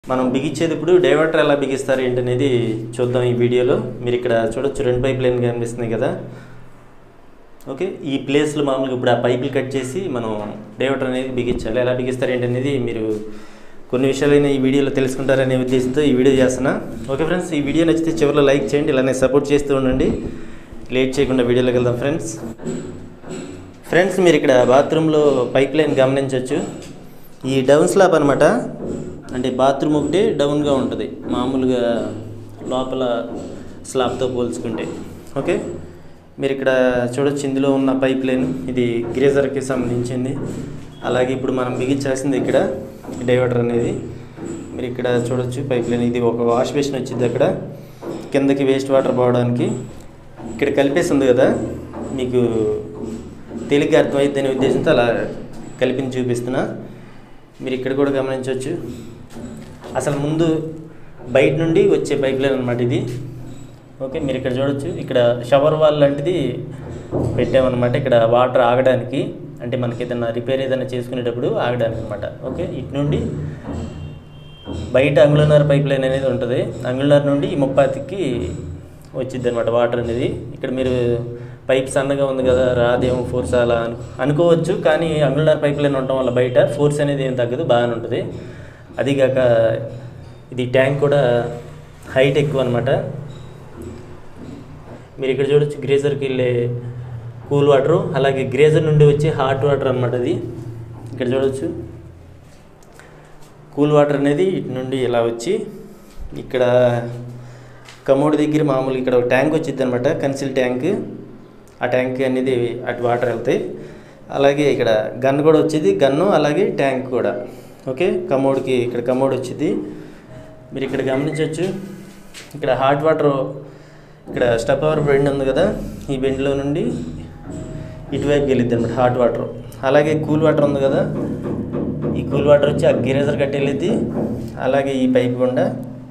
మనం బిగించేది ఇప్పుడు డైవర్టర్ ఎలా బిగిస్తారు ఏంటనేది చూద్దాం ఈ వీడియోలో మీరు ఇక్కడ చూడొచ్చు రెండు పైప్ లైన్ కనిపిస్తున్నాయి కదా ఓకే ఈ ప్లేస్లో మామూలుగా ఇప్పుడు ఆ పైపులు కట్ చేసి మనం డైవర్టర్ అనేది బిగించాలి ఎలా బిగిస్తారు ఏంటనేది మీరు కొన్ని విషయాలైన ఈ వీడియోలో తెలుసుకుంటారనే ఉద్దేశంతో ఈ వీడియో చేస్తున్నా ఓకే ఫ్రెండ్స్ ఈ వీడియో నచ్చితే చివరిలో లైక్ చేయండి ఇలానే సపోర్ట్ చేస్తూ ఉండండి లేట్ చేయకుండా వీడియోలోకి వెళ్దాం ఫ్రెండ్స్ ఫ్రెండ్స్ మీరు ఇక్కడ బాత్రూంలో పైప్ లైన్ గమనించవచ్చు ఈ డౌన్ స్లాబ్ అనమాట అంటే బాత్రూమ్ ఒకటి డౌన్గా ఉంటుంది మామూలుగా లోపల స్లాబ్తో పోల్చుకుంటే ఓకే మీరు ఇక్కడ చూడొచ్చు ఇందులో ఉన్న పైప్ లైన్ ఇది గ్రేజర్కి సంబంధించింది అలాగే ఇప్పుడు మనం బిగించాల్సింది ఇక్కడ డైవర్టర్ అనేది మీరు ఇక్కడ చూడొచ్చు పైప్ లైన్ ఇది ఒక వాష్ బేసిన్ వచ్చింది అక్కడ కిందకి వేస్ట్ వాటర్ పోవడానికి ఇక్కడ కలిపేసి ఉంది కదా మీకు తేలిగ్గా అర్థమైద్ది అనే ఉద్దేశంతో అలా కలిపించి చూపిస్తున్నా మీరు ఇక్కడ కూడా గమనించవచ్చు అసలు ముందు బయట నుండి వచ్చే పైప్ లైన్ అనమాట ఇది ఓకే మీరు ఇక్కడ చూడొచ్చు ఇక్కడ షవర్ వాల్ లాంటిది పెట్టామన్నమాట ఇక్కడ వాటర్ ఆగడానికి అంటే మనకి ఏదైనా రిపేర్ ఏదైనా చేసుకునేటప్పుడు ఆగడానికి అనమాట ఓకే ఇటు నుండి బయట అంగుళన్నర పైప్ లైన్ అనేది ఉంటుంది అంగుళన్నర నుండి ఈ ముప్పాతికి వచ్చింది అనమాట వాటర్ అనేది ఇక్కడ మీరు పైప్ సన్నగా ఉంది కదా రాదేమో ఫోర్స్ అలా అను అనుకోవచ్చు కానీ అంగుళన్నర పైప్ లైన్ ఉండటం వల్ల బయట ఫోర్స్ అనేది ఏం తగ్గదు బాగానే ఉంటుంది అదిగాక ఇది ట్యాంక్ కూడా హైట్ ఎక్కువ అనమాట మీరు ఇక్కడ చూడొచ్చు గ్రేజర్కి వెళ్ళే కూల్ వాటరు అలాగే గ్రేజర్ నుండి వచ్చే హాట్ వాటర్ అనమాట అది ఇక్కడ చూడొచ్చు కూల్ వాటర్ అనేది ఇటు నుండి ఇలా వచ్చి ఇక్కడ కమోడ్ దగ్గర మామూలు ఇక్కడ ఒక ట్యాంక్ వచ్చింది అనమాట కన్సిల్ ట్యాంక్ ఆ ట్యాంక్ అనేది అటు వాటర్ వెళ్తాయి అలాగే ఇక్కడ గన్ కూడా వచ్చేది గన్ను అలాగే ట్యాంక్ కూడా ఓకే కమోడ్కి ఇక్కడ కమోడ్ వచ్చింది మీరు ఇక్కడ గమనించవచ్చు ఇక్కడ హాట్ వాటర్ ఇక్కడ స్టెప్ ఓవర్ బెండ్ ఉంది కదా ఈ బెండ్లో నుండి ఇటువైపు వెళ్ళిద్ది అనమాట హాట్ వాటర్ అలాగే కూల్ వాటర్ ఉంది కదా ఈ కూల్ వాటర్ వచ్చి ఆ గిరేజర్ కట్టి వెళ్ళిద్ది అలాగే ఈ పైప్ గుండా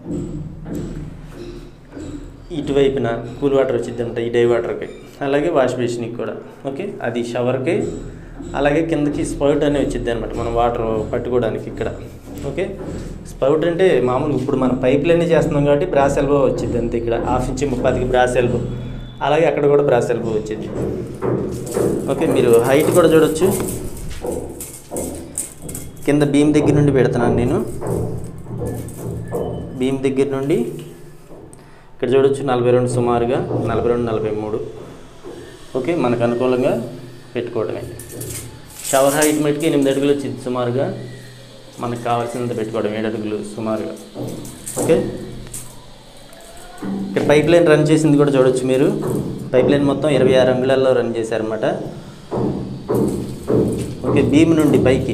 ఇటువైపున కూల్ వాటర్ వచ్చింది అనమాట ఈ డై వాటర్కి అలాగే వాష్ బేసిన్కి కూడా ఓకే అది షవర్కి అలాగే కిందకి స్పౌట్ అనేది వచ్చింది అనమాట మనం వాటర్ పట్టుకోవడానికి ఇక్కడ ఓకే స్పౌట్ అంటే మామూలుగా ఇప్పుడు మనం పైప్ లైన్ చేస్తున్నాం కాబట్టి బ్రాస్ ఎల్బో వచ్చింది అంతే ఇక్కడ హాఫ్ ఇంచ్ ముప్పదికి బ్రాస్ ఎల్బో అలాగే అక్కడ కూడా బ్రాస్ ఎల్బో వచ్చింది ఓకే మీరు హైట్ కూడా చూడొచ్చు కింద బీమ్ దగ్గర నుండి పెడుతున్నాను నేను బీమ్ దగ్గర నుండి ఇక్కడ చూడొచ్చు నలభై రెండు సుమారుగా నలభై రెండు నలభై మూడు ఓకే మనకు అనుకూలంగా పెట్టుకోవడమే షవర్ హైట్ మటుకి ఎనిమిది అడుగులు వచ్చింది సుమారుగా మనకు కావాల్సినంత పెట్టుకోవడం ఏడు అడుగులు సుమారుగా ఓకే ఇక్కడ పైప్ లైన్ రన్ చేసింది కూడా చూడొచ్చు మీరు పైప్ లైన్ మొత్తం ఇరవై ఆరు అంగుళాల్లో రన్ చేశారన్నమాట ఓకే బీమ్ నుండి పైకి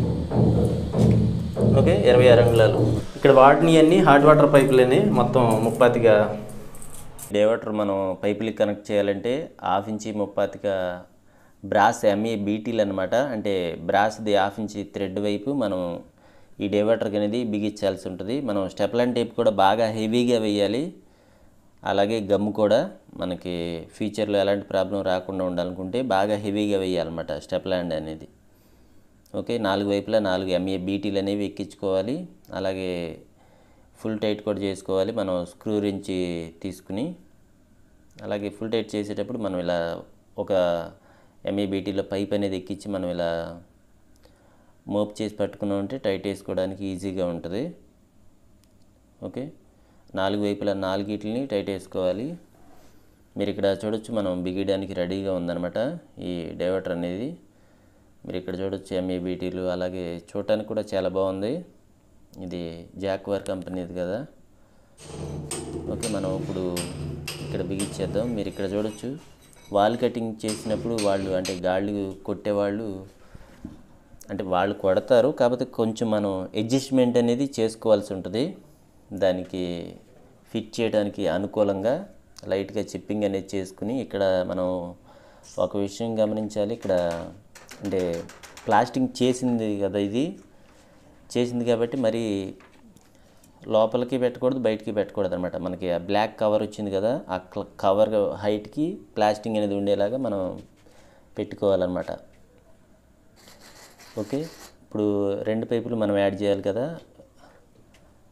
ఓకే ఇరవై ఆరు అంగుళాలు ఇక్కడ వాటిని అన్ని హాట్ వాటర్ పైపులని మొత్తం ముప్పాతిగా డైవర్టర్ మనం పైపులకి కనెక్ట్ చేయాలంటే హాఫ్ ఇంచి ముప్పాతిగా బ్రాస్ ఎంఏ బీటీలు అనమాట అంటే బ్రాస్ది హాఫ్ ఇంచి థ్రెడ్ వైపు మనం ఈ డైవర్టర్కి అనేది బిగించాల్సి ఉంటుంది మనం స్టెప్లైన్ టేప్ కూడా బాగా హెవీగా వేయాలి అలాగే గమ్ కూడా మనకి ఫ్యూచర్లో ఎలాంటి ప్రాబ్లం రాకుండా ఉండాలనుకుంటే బాగా హెవీగా వేయాలన్నమాట స్టెప్ ల్యాండ్ అనేది ఓకే నాలుగు వైపులా నాలుగు ఎంఏ బీటీలు అనేవి ఎక్కించుకోవాలి అలాగే ఫుల్ టైట్ కూడా చేసుకోవాలి మనం స్క్రూ రించి తీసుకుని అలాగే ఫుల్ టైట్ చేసేటప్పుడు మనం ఇలా ఒక ఎంఏ బీటీలో పైప్ అనేది ఎక్కించి మనం ఇలా మోప్ చేసి పట్టుకున్నాం అంటే టైట్ వేసుకోవడానికి ఈజీగా ఉంటుంది ఓకే నాలుగు వైపులా నాలుగిటిని టైట్ వేసుకోవాలి మీరు ఇక్కడ చూడొచ్చు మనం బిగియడానికి రెడీగా ఉందన్నమాట ఈ డైవర్టర్ అనేది మీరు ఇక్కడ చూడొచ్చు ఎంఏబీటీలు అలాగే చూడటానికి కూడా చాలా బాగుంది ఇది జాక్వార్ కంపెనీది కదా ఓకే మనం ఇప్పుడు ఇక్కడ బిగించేద్దాం మీరు ఇక్కడ చూడొచ్చు వాల్ కటింగ్ చేసినప్పుడు వాళ్ళు అంటే గాళ్ళు కొట్టేవాళ్ళు అంటే వాళ్ళు కొడతారు కాకపోతే కొంచెం మనం అడ్జస్ట్మెంట్ అనేది చేసుకోవాల్సి ఉంటుంది దానికి ఫిట్ చేయడానికి అనుకూలంగా లైట్గా చిప్పింగ్ అనేది చేసుకుని ఇక్కడ మనం ఒక విషయం గమనించాలి ఇక్కడ అంటే ప్లాస్టింగ్ చేసింది కదా ఇది చేసింది కాబట్టి మరి లోపలికి పెట్టకూడదు బయటికి పెట్టకూడదు అనమాట మనకి ఆ బ్లాక్ కవర్ వచ్చింది కదా ఆ కవర్ హైట్కి ప్లాస్టింగ్ అనేది ఉండేలాగా మనం పెట్టుకోవాలన్నమాట ఓకే ఇప్పుడు రెండు పైపులు మనం యాడ్ చేయాలి కదా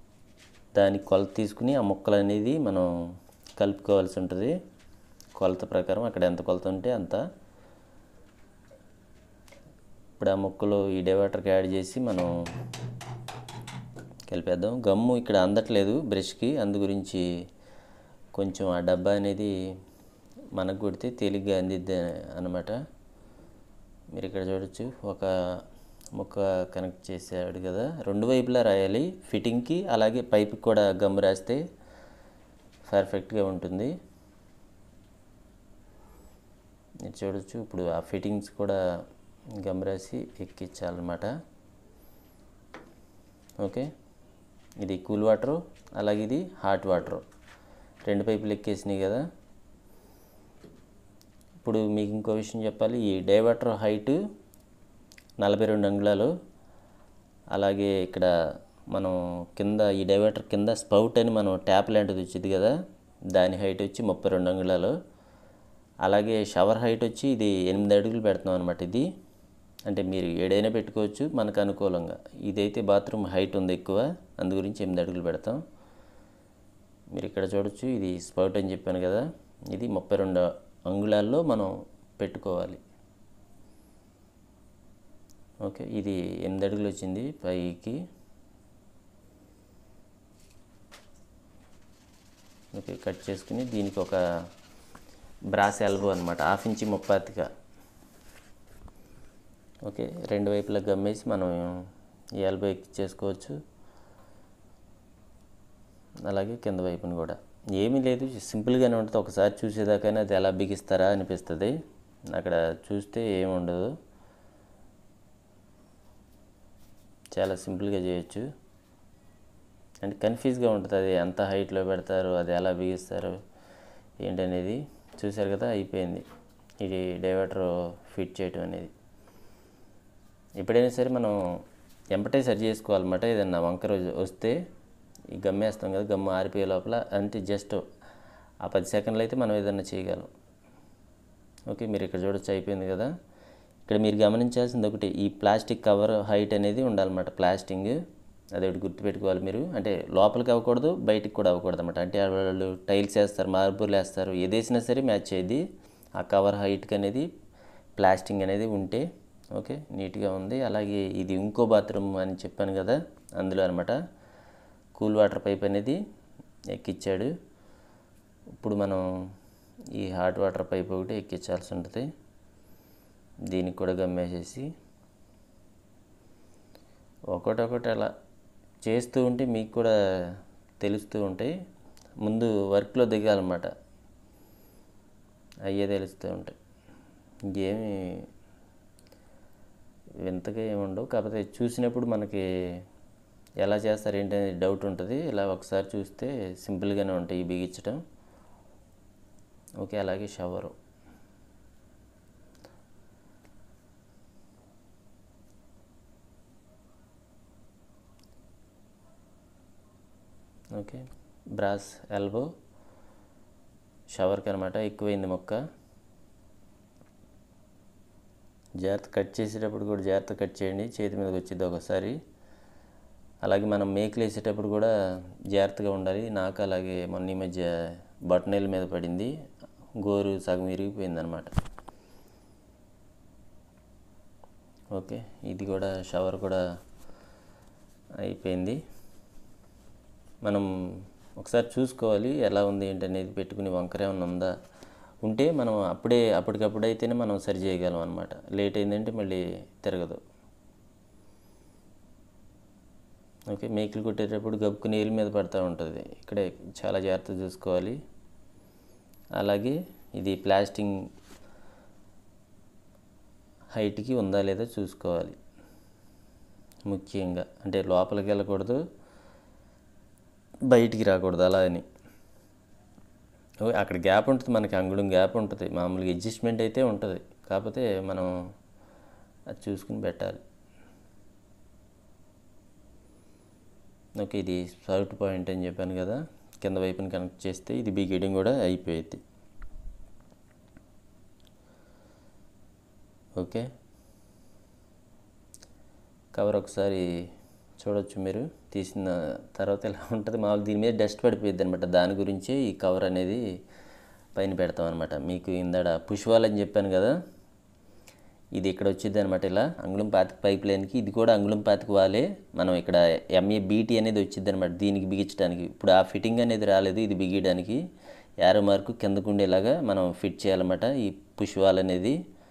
దాని కొలత తీసుకుని ఆ ముక్కలు అనేది మనం కలుపుకోవాల్సి ఉంటుంది కొలత ప్రకారం అక్కడ ఎంత కొలత ఉంటే అంత ఇప్పుడు ఆ ముక్కలు ఈ డైవర్టర్కి యాడ్ చేసి మనం కలిపేద్దాం గమ్ము ఇక్కడ అందట్లేదు బ్రష్కి అందు గురించి కొంచెం ఆ డబ్బా అనేది మనకు కొడితే తేలిగ్గా అందిద్ది అనమాట మీరు ఇక్కడ చూడొచ్చు ఒక ముక్క కనెక్ట్ చేసాడు కదా రెండు వైపులా రాయాలి ఫిట్టింగ్కి అలాగే పైప్కి కూడా గమ్ రాస్తే పర్ఫెక్ట్గా ఉంటుంది మీరు చూడొచ్చు ఇప్పుడు ఆ ఫిట్టింగ్స్ కూడా గమ్ రాసి ఎక్కించాలన్నమాట ఓకే ఇది కూల్ వాటరు అలాగే ఇది హాట్ వాటరు రెండు పైపులు ఎక్కేసినాయి కదా ఇప్పుడు మీకు ఇంకో విషయం చెప్పాలి ఈ డైవర్టర్ హైట్ నలభై రెండు అంగుళాలు అలాగే ఇక్కడ మనం కింద ఈ డైవర్టర్ కింద స్పౌట్ అని మనం ట్యాప్ లాంటిది వచ్చింది కదా దాని హైట్ వచ్చి ముప్పై రెండు అంగుళాలు అలాగే షవర్ హైట్ వచ్చి ఇది ఎనిమిది అడుగులు పెడుతున్నాం అనమాట ఇది అంటే మీరు ఏడైనా పెట్టుకోవచ్చు మనకు అనుకూలంగా ఇదైతే బాత్రూమ్ హైట్ ఉంది ఎక్కువ అందు గురించి ఎనిమిది అడుగులు పెడతాం మీరు ఇక్కడ చూడొచ్చు ఇది స్పౌట్ అని చెప్పాను కదా ఇది ముప్పై రెండు అంగుళాల్లో మనం పెట్టుకోవాలి ఓకే ఇది ఎనిమిది అడుగులు వచ్చింది పైకి ఓకే కట్ చేసుకుని దీనికి ఒక బ్రాస్ ఎల్బో అనమాట హాఫ్ ఇంచి ముప్పాతిగా ఓకే రెండు వైపులా గమ్మేసి మనం ఈ ఎల్బో ఎక్కించేసుకోవచ్చు అలాగే కింద వైపుని కూడా ఏమీ లేదు సింపుల్గానే ఉంటుంది ఒకసారి చూసేదాకైనా అది ఎలా బిగిస్తారా అనిపిస్తుంది అక్కడ చూస్తే ఏమి ఉండదు చాలా సింపుల్గా చేయొచ్చు అంటే కన్ఫ్యూజ్గా ఉంటుంది అది ఎంత హైట్లో పెడతారు అది ఎలా బిగిస్తారు ఏంటనేది చూశారు కదా అయిపోయింది ఇది డైవర్టర్ ఫిట్ చేయటం అనేది ఎప్పుడైనా సరే మనం ఎంపటే సరి చేసుకోవాలన్నమాట ఏదన్నా వంకర వస్తే ఈ గమ్మేస్తాం కదా గమ్ము ఆరిపోయే లోపల అంటే జస్ట్ ఆ పది సెకండ్లు అయితే మనం ఏదన్నా చేయగలం ఓకే మీరు ఇక్కడ చూడొచ్చు అయిపోయింది కదా ఇక్కడ మీరు గమనించాల్సింది ఒకటి ఈ ప్లాస్టిక్ కవర్ హైట్ అనేది ఉండాలన్నమాట ప్లాస్టింగ్ అది ఒకటి గుర్తుపెట్టుకోవాలి మీరు అంటే లోపలికి అవ్వకూడదు బయటికి కూడా అవ్వకూడదు అనమాట అంటే వాళ్ళు టైల్స్ వేస్తారు మార్బుల్ వేస్తారు ఏదేసినా సరే మ్యాచ్ అయ్యింది ఆ కవర్ హైట్కి అనేది ప్లాస్టింగ్ అనేది ఉంటే ఓకే నీట్గా ఉంది అలాగే ఇది ఇంకో బాత్రూమ్ అని చెప్పాను కదా అందులో అనమాట కూల్ వాటర్ పైప్ అనేది ఎక్కించాడు ఇప్పుడు మనం ఈ హాట్ వాటర్ పైప్ ఒకటి ఎక్కించాల్సి ఉంటుంది దీనికి కూడా గమ్మేసేసి ఒకటొకటి అలా చేస్తూ ఉంటే మీకు కూడా తెలుస్తూ ఉంటాయి ముందు వర్క్లో దిగాలన్నమాట అయ్యే తెలుస్తూ ఉంటాయి ఇంకేమి వింతగా ఏముండవు కాకపోతే చూసినప్పుడు మనకి ఎలా చేస్తారు ఏంటి అనేది డౌట్ ఉంటుంది ఇలా ఒకసారి చూస్తే సింపుల్గానే ఉంటాయి ఈ బిగించడం ఓకే అలాగే షవరు ఓకే బ్రాస్ ఎల్బో షవర్కి అనమాట ఎక్కువైంది మొక్క జాగ్రత్త కట్ చేసేటప్పుడు కూడా జాగ్రత్త కట్ చేయండి చేతి మీదకి వచ్చింది ఒకసారి అలాగే మనం మేకలు వేసేటప్పుడు కూడా జాగ్రత్తగా ఉండాలి నాకు అలాగే మొన్న ఈ మధ్య బటనీల మీద పడింది గోరు సగం విరిగిపోయింది అనమాట ఓకే ఇది కూడా షవర్ కూడా అయిపోయింది మనం ఒకసారి చూసుకోవాలి ఎలా ఉంది ఏంటి అనేది పెట్టుకుని వంకర ఏమైనా ఉందా ఉంటే మనం అప్పుడే అప్పటికప్పుడు అయితేనే మనం సరి చేయగలం అనమాట లేట్ అయిందంటే మళ్ళీ తిరగదు ఓకే మేకులు కొట్టేటప్పుడు గబ్బుకు నీళ్ళ మీద పడుతూ ఉంటుంది ఇక్కడే చాలా జాగ్రత్త చూసుకోవాలి అలాగే ఇది ప్లాస్టింగ్ హైట్కి ఉందా లేదా చూసుకోవాలి ముఖ్యంగా అంటే లోపలికి వెళ్ళకూడదు బయటికి రాకూడదు అలా అని ఓ, అక్కడ గ్యాప్ ఉంటుంది మనకి అంగుళం గ్యాప్ ఉంటుంది మామూలుగా అడ్జస్ట్మెంట్ అయితే ఉంటుంది కాకపోతే మనం అది చూసుకుని పెట్టాలి ఓకే ఇది సౌట్ పాయింట్ అని చెప్పాను కదా కింద వైపుని కనెక్ట్ చేస్తే ఇది బిగిడింగ్ కూడా అయిపోయింది ఓకే కవర్ ఒకసారి చూడొచ్చు మీరు తీసిన తర్వాత ఇలా ఉంటుంది మామూలు దీని మీద డస్ట్ పడిపోయింది అనమాట దాని గురించి ఈ కవర్ అనేది పైన పెడతాం అనమాట మీకు ఇందాడ పుష్వాల్ అని చెప్పాను కదా ఇది ఇక్కడ వచ్చింది అనమాట ఇలా అంగుళం పాతిక పైప్ లైన్కి ఇది కూడా అంగుళం పాతిక వాలే మనం ఇక్కడ ఎంఏ బీటీ అనేది వచ్చింది అనమాట దీనికి బిగించడానికి ఇప్పుడు ఆ ఫిట్టింగ్ అనేది రాలేదు ఇది బిగించడానికి యారో మార్కు కిందకు ఉండేలాగా మనం ఫిట్ చేయాలన్నమాట ఈ పుష్ వాల్ అనేది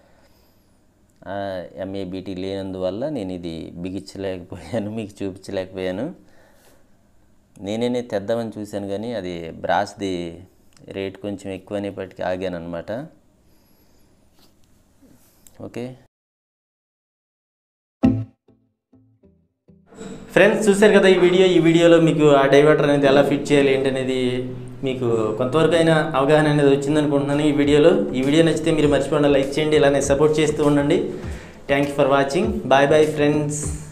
ఎంఏ బీటీ లేనందువల్ల నేను ఇది బిగించలేకపోయాను మీకు చూపించలేకపోయాను నేనే తెద్దామని చూశాను కానీ అది బ్రాస్ది రేట్ కొంచెం ఎక్కువ అనేప్పటికీ ఆగాను అనమాట ఓకే ఫ్రెండ్స్ చూశారు కదా ఈ వీడియో ఈ వీడియోలో మీకు ఆ డైవర్టర్ అనేది ఎలా ఫిట్ చేయాలి ఏంటనేది మీకు కొంతవరకు అయినా అవగాహన అనేది వచ్చిందనుకుంటున్నాను ఈ వీడియోలో ఈ వీడియో నచ్చితే మీరు మర్చిపోండి లైక్ చేయండి ఇలానే సపోర్ట్ చేస్తూ ఉండండి thank you for watching bye bye friends